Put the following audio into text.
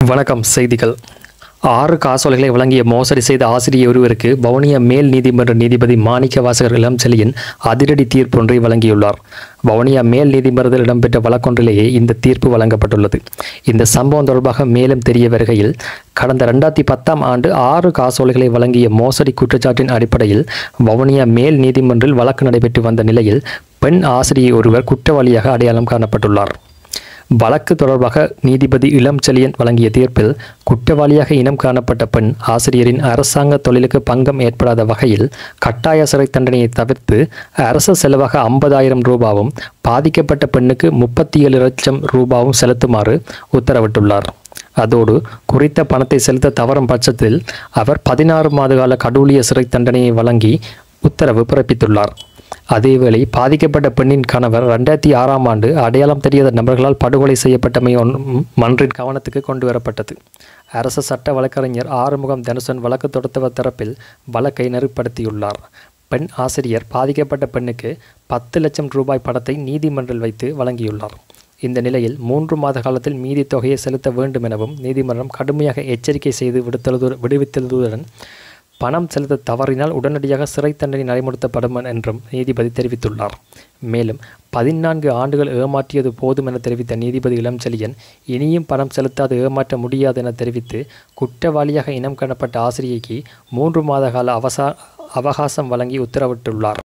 வணக்கம் செய்திகள் ஆறு காசோலைகளை வழங்கிய மோசடி செய்த ஆசிரியர் ஒருவருக்கு வவுனியா மேல் நீதிமன்ற நீதிபதி மாணிக்க வாசகர் இளம்செழியன் அதிரடி தீர்ப்பு ஒன்றை வழங்கியுள்ளார் வவுனியா மேல் நீதிமன்றத்தில் இடம்பெற்ற வழக்கொன்றிலேயே இந்த தீர்ப்பு வழங்கப்பட்டுள்ளது இந்த சம்பவம் தொடர்பாக மேலும் தெரிய வருகையில் கடந்த ரெண்டாயிரத்தி பத்தாம் ஆண்டு ஆறு காசோலைகளை வழங்கிய மோசடி குற்றச்சாட்டின் அடிப்படையில் வவுனியா மேல் நீதிமன்றில் வழக்கு நடைபெற்று வந்த நிலையில் பெண் ஆசிரியை ஒருவர் குற்றவாளியாக அடையாளம் காணப்பட்டுள்ளார் வழக்கு தொடர்பாக நீதிபதி இளம்செழியன் வழங்கிய தீர்ப்பில் குற்றவாளியாக இனம் காணப்பட்ட பெண் ஆசிரியரின் அரசாங்க தொழிலுக்கு பங்கம் ஏற்படாத வகையில் கட்டாய சிறை தண்டனையை தவிர்த்து அரசு செலவாக ஐம்பதாயிரம் ரூபாவும் பாதிக்கப்பட்ட பெண்ணுக்கு முப்பத்தி ஏழு லட்சம் ரூபாவும் செலுத்துமாறு உத்தரவிட்டுள்ளார் அதோடு குறித்த பணத்தை செலுத்த தவறும் பட்சத்தில் அவர் பதினாறு மாத கால கடூழிய சிறை தண்டனையை வழங்கி உத்தரவு பிறப்பித்துள்ளார் அதேவேளை பாதிக்கப்பட்ட பெண்ணின் கணவர் ரெண்டாயிரத்தி ஆறாம் ஆண்டு அடையாளம் தெரியாத நபர்களால் படுகொலை செய்யப்பட்டமை ஒன்றும் மன்றின் கவனத்துக்கு கொண்டு வரப்பட்டது அரசு சட்ட வழக்கறிஞர் ஆறுமுகம் தனுசன் வழக்கு தொடுத்தவர் தரப்பில் வழக்கை நெருப்படுத்தியுள்ளார் பெண் ஆசிரியர் பாதிக்கப்பட்ட பெண்ணுக்கு பத்து லட்சம் ரூபாய் பணத்தை நீதிமன்றில் வைத்து வழங்கியுள்ளார் இந்த நிலையில் மூன்று மாத காலத்தில் மீதி தொகையை செலுத்த வேண்டும் எனவும் நீதிமன்றம் கடுமையாக எச்சரிக்கை செய்து விடுத்தது விடுவித்ததுடன் பணம் செலுத்த தவறினால் உடனடியாக சிறை தண்டனை நடைமுறைத்தப்படும் என்றும் நீதிபதி தெரிவித்துள்ளார் மேலும் பதினான்கு ஆண்டுகள் ஏமாற்றியது போதும் என தெரிவித்த நீதிபதி இளம்செழியன் இனியும் பணம் செலுத்தாது ஏமாற்ற முடியாது என தெரிவித்து குற்றவாளியாக இனம் காணப்பட்ட ஆசிரியைக்கு மூன்று மாத கால அவசா அவகாசம் வழங்கி உத்தரவிட்டுள்ளார்